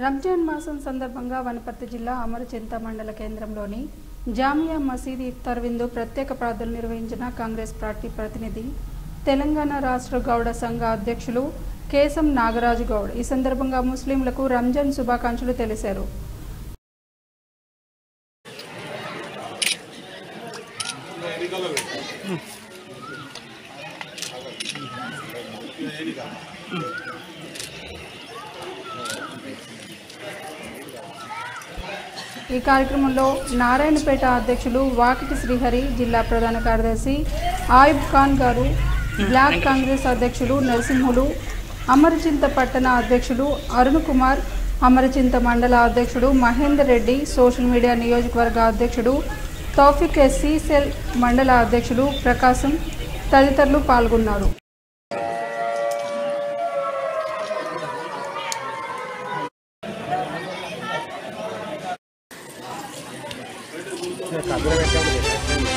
రంజాన్ మాసం సందర్భంగా వనపర్తి జిల్లా అమరచింత మండల కేంద్రంలోని జామియా మసీద్ ఇఫ్తార్ విందు ప్రత్యేక ప్రార్థనలు నిర్వహించిన కాంగ్రెస్ పార్టీ ప్రతినిధి తెలంగాణ రాష్ట్ర గౌడ సంఘ అధ్యక్షులు కేశం నాగరాజు గౌడ్ ఈ సందర్భంగా ముస్లింలకు రంజాన్ శుభాకాంక్షలు తెలిపారు ఈ కార్యక్రమంలో నారాయణపేట అధ్యక్షులు వాకిటి శ్రీహరి జిల్లా ప్రధాన కార్యదర్శి ఆయుబ్ ఖాన్ గారు బ్లాక్ కాంగ్రెస్ అధ్యక్షులు నరసింహులు అమరచింత పట్టణ అధ్యక్షులు అరుణ్ కుమార్ అమరచింత మండల అధ్యక్షుడు మహేందర్ రెడ్డి సోషల్ మీడియా నియోజకవర్గ అధ్యక్షుడు తౌఫిక్ ఎస్సీ సెల్ మండల అధ్యక్షులు ప్రకాశం తదితరులు పాల్గొన్నారు కబుర పెట్టాడు